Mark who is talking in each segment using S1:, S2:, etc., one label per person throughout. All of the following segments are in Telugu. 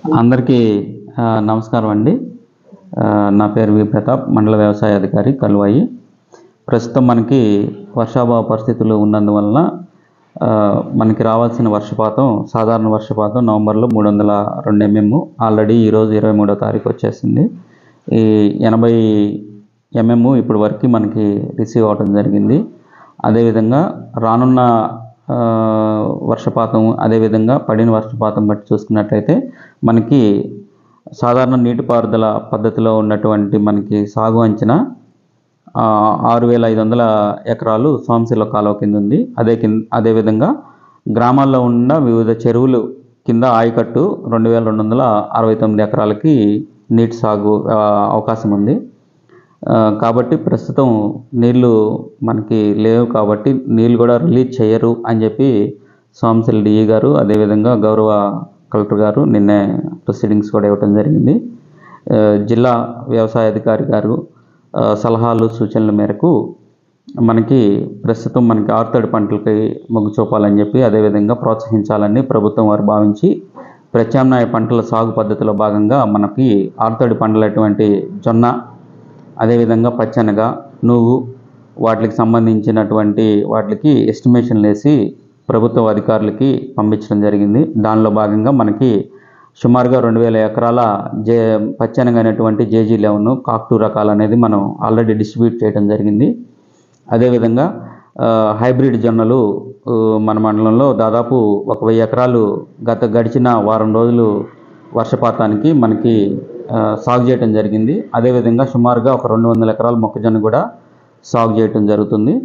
S1: అందరికీ ఆ, నమస్కారం అండి ఆ, నా పేరు వి ప్రతాప్ మండల వ్యవసాయ అధికారి కలువాయి ప్రస్తుతం మనకి వర్షాభావ పరిస్థితులు ఉన్నందువలన ఆ, మనకి రావాల్సిన వర్షపాతం సాధారణ వర్షపాతం నవంబర్లో మూడు వందల రెండు ఎంఎం ఆల్రెడీ ఈరోజు ఇరవై మూడో తారీఖు వచ్చేసింది ఈ ఎనభై ఎంఎం ఇప్పుడు వరకు మనకి రిసీవ్ అవడం జరిగింది అదేవిధంగా రానున్న ఆ, వర్షపాతం అదేవిధంగా పడిన వర్షపాతం బట్టి చూసుకున్నట్లయితే మనకి సాధారణ నీటిపారుదల పద్ధతిలో ఉన్నటువంటి మనకి సాగు అంచనా ఆ, ఆరు వేల ఐదు వందల ఎకరాలు సోమశిల కాలువ కింద ఉంది అదే కింద అదేవిధంగా గ్రామాల్లో ఉన్న వివిధ చెరువులు కింద ఆయకట్టు రెండు వేల రెండు వందల అరవై తొమ్మిది ఎకరాలకి నీటి సాగు ఆ, అవకాశం ఉంది ఆ, కాబట్టి ప్రస్తుతం నీళ్లు మనకి లేవు కాబట్టి నీళ్ళు కూడా రిలీజ్ చేయరు అని చెప్పి సోమశిల్ డిఈ గారు అదేవిధంగా గౌరవ కలెక్టర్ గారు నిన్నే ప్రొసీడింగ్స్ కూడా ఇవ్వడం జరిగింది ఆ, జిల్లా వ్యవసాయ అధికారి గారు ఆ, సలహాలు సూచనల మేరకు మనకి ప్రస్తుతం మనకి ఆరుతడి పంటలకి మొగ్గు చూపాలని చెప్పి అదేవిధంగా ప్రోత్సహించాలని ప్రభుత్వం వారు భావించి ప్రత్యామ్నాయ పంటల సాగు పద్ధతిలో భాగంగా మనకి ఆరుతడి పంటలటువంటి జొన్న అదేవిధంగా పచ్చనగ నువ్వు వాటికి సంబంధించినటువంటి వాటికి ఎస్టిమేషన్లు వేసి ప్రభుత్వ అధికారులకి పంపించడం జరిగింది దానిలో భాగంగా మనకి సుమారుగా రెండు వేల ఎకరాల జే పచ్చనగ అనేటువంటి జేజీ లెవెన్ కాక్టూ రకాలు అనేది మనం ఆల్రెడీ డిస్ట్రిబ్యూట్ చేయడం జరిగింది అదేవిధంగా ఆ, హైబ్రిడ్ జొన్నలు ఆ, మన మండలంలో దాదాపు ఒక వెయ్యి ఎకరాలు గత గడిచిన వారం రోజులు వర్షపాతానికి మనకి ఆ, సాగు చేయడం జరిగింది అదేవిధంగా సుమారుగా ఒక రెండు వందల ఎకరాల మొక్కజొన్న కూడా సాగు చేయటం జరుగుతుంది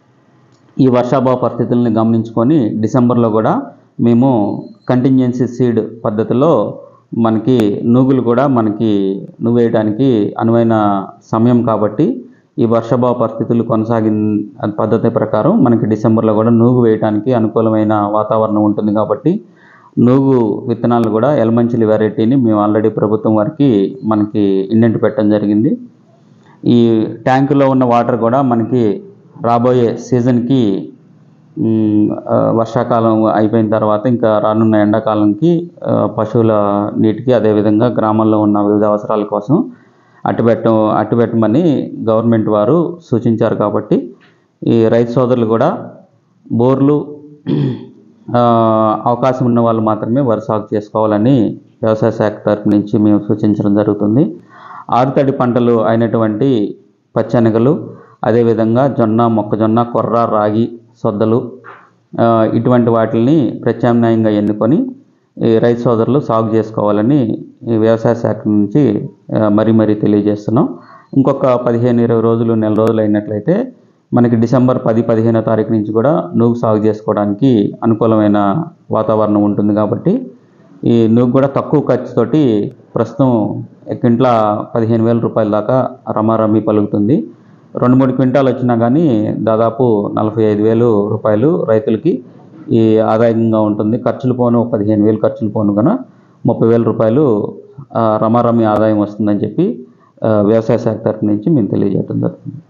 S1: ఈ వర్షాభావ పరిస్థితుల్ని గమనించుకొని డిసెంబర్లో కూడా మేము కంటింజెన్సీ సీడ్ పద్ధతిలో మనకి నూగులు కూడా మనకి నువ్వు వేయడానికి అనువైన సమయం కాబట్టి ఈ వర్షాభావ పరిస్థితులు కొనసాగిన పద్ధతి ప్రకారం మనకి డిసెంబర్లో కూడా నూగు వేయడానికి అనుకూలమైన వాతావరణం ఉంటుంది కాబట్టి నూగు విత్తనాలు కూడా ఎలమంచిలి వెరైటీని మేము ఆల్రెడీ ప్రభుత్వం వారికి మనకి ఇండెంట్ పెట్టడం జరిగింది ఈ ట్యాంకులో ఉన్న వాటర్ కూడా మనకి రాబోయే సీజన్కి మ్, ఆ, వర్షాకాలం అయిపోయిన తర్వాత ఇంకా రానున్న ఎండాకాలంకి ఆ, పశువుల నీటికి అదేవిధంగా గ్రామాల్లో ఉన్న వివిధ అవసరాల కోసం అట్టుపెట్ట అట్టుపెట్టమని గవర్నమెంట్ వారు సూచించారు కాబట్టి ఈ రైతు సోదరులు కూడా బోర్లు ఆ, అవకాశం ఉన్న వాళ్ళు మాత్రమే వరి సాగు చేసుకోవాలని వ్యవసాయ శాఖ తరపు నుంచి మేము సూచించడం జరుగుతుంది ఆరుతడి పంటలు అయినటువంటి పచ్చనగలు అదేవిధంగా జొన్న మొక్కజొన్న కొర్ర రాగి సొద్దలు ఆ, ఇటువంటి వాటిని ప్రత్యామ్నాయంగా ఎన్నుకొని ఈ రైతు సోదరులు సాగు చేసుకోవాలని ఈ వ్యవసాయ శాఖ నుంచి ఆ, మరీ మరీ తెలియజేస్తున్నాం ఇంకొక పదిహేను ఇరవై రోజులు నెల రోజులు అయినట్లయితే మనకి డిసెంబర్ పది పదిహేనో తారీఖు నుంచి కూడా నూగు సాగు చేసుకోవడానికి అనుకూలమైన వాతావరణం ఉంటుంది కాబట్టి ఈ నూగు కూడా తక్కువ ఖర్చుతోటి ప్రస్తుతం క్వింట్ల పదిహేను వేల రూపాయల దాకా రమారమి పలుకుతుంది రెండు మూడు క్వింటాలు వచ్చినా కానీ దాదాపు నలభై ఐదు వేలు రూపాయలు రైతులకి ఈ ఆదాయంగా ఉంటుంది ఖర్చులు పోను పదిహేను వేలు ఖర్చులు పోను కన ముప్పై వేల రూపాయలు ఆ, రమారమి ఆదాయం వస్తుందని చెప్పి ఆ, వ్యవసాయ శాఖ తరఫు నుంచి మేము తెలియజేయడం జరుగుతుంది